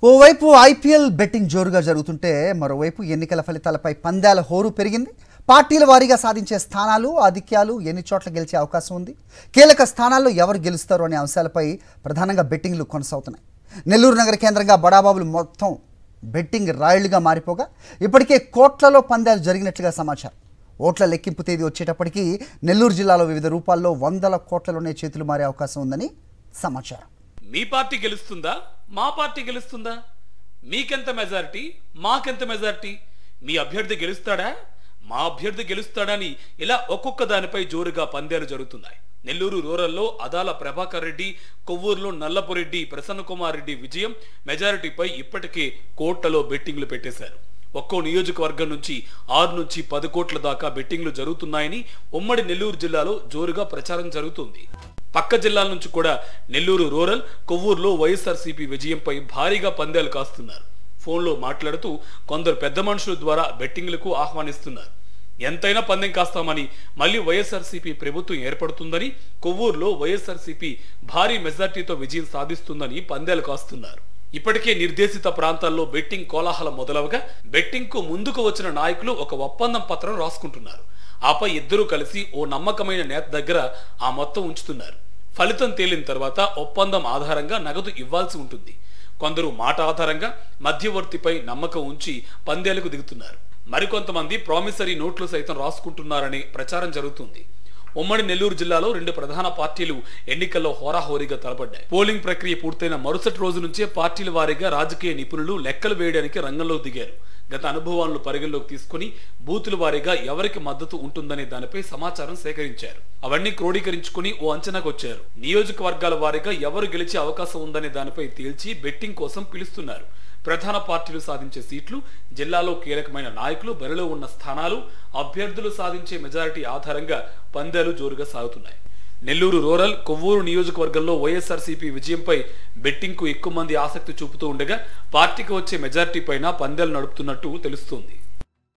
ఓవైపు IPL betting జోరుగా జరుగుతుంటే మరోవైపు ఎన్నికల ఫలితాలపై పందాల హోరు పెరిగింది పార్టీల వారీగా సాధించే స్థానాలు ఆధిక్యాలు ఎన్ని చోట్ల గెలిచే అవకాశం ఉంది కీలక స్థానాల్లో ఎవరు గెలుస్తారు అనే అంశాలపై ప్రధానంగా బెట్టింగ్లు కొనసాగుతున్నాయి నెల్లూరు నగర కేంద్రంగా బడాబాబులు మొత్తం బెట్టింగ్ రాయిళ్లుగా మారిపోగా ఇప్పటికే కోట్లలో పందాలు జరిగినట్లుగా సమాచారం ఓట్ల లెక్కింపు తేదీ వచ్చేటప్పటికి నెల్లూరు జిల్లాలో వివిధ రూపాల్లో వందల కోట్లలోనే చేతులు మారే అవకాశం ఉందని సమాచారం మీ పార్టీ గెలుస్తుందా మా పార్టీ గెలుస్తుందా మీకెంత మెజారిటీ మాకెంత మెజారిటీ మీ అభ్యర్థి గెలుస్తాడా మా అభ్యర్థి గెలుస్తాడని ఇలా ఒక్కొక్క దానిపై జోరుగా పందేలు జరుగుతున్నాయి నెల్లూరు రూరల్లో అదాల ప్రభాకర్ రెడ్డి కొవ్వూరులో నల్లపురెడ్డి ప్రసన్న కుమార్ రెడ్డి విజయం మెజారిటీపై ఇప్పటికే కోట్లలో బెట్టింగ్లు పెట్టేశారు ఒక్కో నియోజకవర్గం నుంచి ఆరు నుంచి పది కోట్ల దాకా బెట్టింగ్లు జరుగుతున్నాయని ఉమ్మడి నెల్లూరు జిల్లాలో జోరుగా ప్రచారం జరుగుతుంది పక్క జిల్లాల నుంచి కూడా నెల్లూరు రూరల్ కొవ్వూరులో వైఎస్ఆర్సీపీ విజయంపై భారీగా పందేలు కాస్తున్నారు ఫోన్లో మాట్లాడుతూ కొందరు పెద్ద మనుషుల ద్వారా బెట్టింగ్లకు ఆహ్వానిస్తున్నారు ఎంతైనా పందెం కాస్తామని మళ్ళీ వైఎస్ఆర్సీపీ ప్రభుత్వం ఏర్పడుతుందని కొవ్వూరులో వైఎస్ఆర్సీపీ భారీ మెజార్టీతో విజయం సాధిస్తుందని పందేలు కాస్తున్నారు ఇప్పటికే నిర్దేశిత ప్రాంతాల్లో బెట్టింగ్ కోలాహలం మొదలవగా బెట్టింగ్ కు ముందుకు వచ్చిన నాయకులు ఒక ఒప్పందం పత్రం రాసుకుంటున్నారు ఆపై ఇద్దరూ కలిసి ఓ నమ్మకమైన నేత దగ్గర ఆ మొత్తం ఉంచుతున్నారు ఫలితం తేలిన తర్వాత ఒప్పందం ఆధారంగా నగదు ఇవ్వాల్సి ఉంటుంది కొందరు మాట ఆధారంగా మధ్యవర్తిపై నమ్మకం ఉంచి పందేలకు దిగుతున్నారు మరికొంతమంది ప్రామిసరీ నోట్లు సైతం రాసుకుంటున్నారని ప్రచారం జరుగుతుంది ఉమ్మడి నెల్లూరు జిల్లాలో రెండు ప్రధాన పార్టీలు ఎన్నికల్లో హోరాహోరీగా తలపడ్డాయి పోలింగ్ ప్రక్రియ పూర్తయిన మరుసటి రోజు నుంచే పార్టీల వారీగా రాజకీయ నిపుణులు లెక్కలు వేయడానికి రంగంలోకి దిగారు గత అనుభవాలను పరిగణలోకి తీసుకుని బూతుల వారీగా ఎవరికి మద్దతు ఉంటుందనే దానిపై సమాచారం సేకరించారు అవన్నీ క్రోడీకరించుకుని ఓ అంచనాకు వచ్చారు నియోజకవర్గాల వారీగా ఎవరు గెలిచే అవకాశం ఉందనే దానిపై తేల్చి బెట్టింగ్ కోసం పిలుస్తున్నారు ప్రధాన పార్టీలు సాధించే సీట్లు జిల్లాలో కీలకమైన నాయకులు బరిలో ఉన్న స్థానాలు అభ్యర్థులు సాధించే మెజారిటీ ఆధారంగా పందాలు జోరుగా సాగుతున్నాయి నెల్లూరు రూరల్ కొవ్వూరు నియోజకవర్గంలో వైఎస్ఆర్సీపీ విజయంపై బెట్టింగ్ కు ఎక్కువ మంది ఆసక్తి చూపుతూ ఉండగా పార్టీకి వచ్చే మెజారిటీ పైన పందాలు నడుపుతున్నట్టు తెలుస్తోంది